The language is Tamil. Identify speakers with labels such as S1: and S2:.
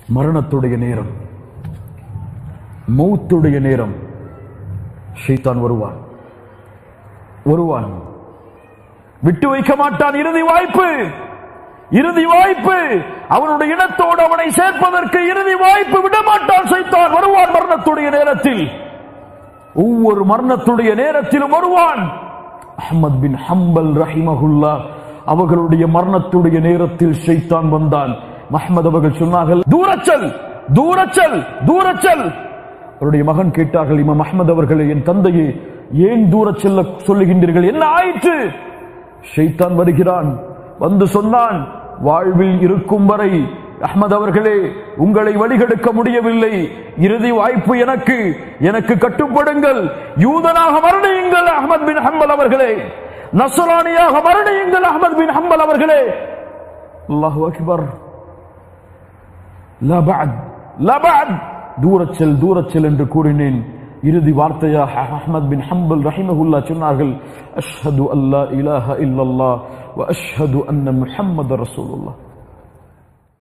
S1: மரணத்துடைய நேரம் மௌத்துடைய நேரம் ஷைத்தான் வருவான் வருவான் விட்டு வைக்க மாட்டான் இறுதி வாய்ப்பு இறுதி வாய்ப்பு அவனுடைய இனத்தோடு அவனை சேர்ப்பதற்கு இறுதி வாய்ப்பு விடமாட்டான் சைத்தான் வருவான் மரணத்துடைய நேரத்தில் ஒவ்வொரு மரணத்துடைய நேரத்திலும் வருவான் அஹ்மத் பின் ஹம்பல் ரஹிமஹுல்லா அவர்களுடைய மரணத்துடைய நேரத்தில் ஷைத்தான் வந்தான் மஹ்மத் அவர்கள் சொன்னார்கள் தூரச்சல் தூரச்சல் தூரச்சல் அவருடைய மகன் கேட்டார்கள் இமாம் அஹ்மத் அவர்களே என் தந்தையே ஏன் தூரச் செல்ல சொல்லுகின்றீர்கள் என்ன ஆயிற்று ஷைத்தான் வருகிறான் வந்து சொன்னான் வாழ்வில் இருக்கும் வரை அஹ்மத் அவர்களே உங்களை வழிகெடுக்க முடியவில்லை இறுதி வாய்ப்பு எனக்கு எனக்கு கட்டுப்படுங்கள் யூதனாக மரணியுங்கள் அஹ்மத் பின் ஹம்பல் அவர்களே நசரானியாக மரணியுங்கள் அஹ்மத் பின் ஹம்பல் அவர்களே அல்லாஹு அக்பர் லபஅத் லபஅத் தூரச்சல் தூரச்சல் என்று கூறினேன் இறுதி வார்த்தையாக அஹ்மத் பின் ஹம்பல் ரஹிமஹுல்லா சொன்னார்கள் அஷ்ஹது அல்லா இலாஹ இல்லல்லாஹ் வ அஷ்ஹது அன்ன முஹம்மது ரசூலுல்லாஹ்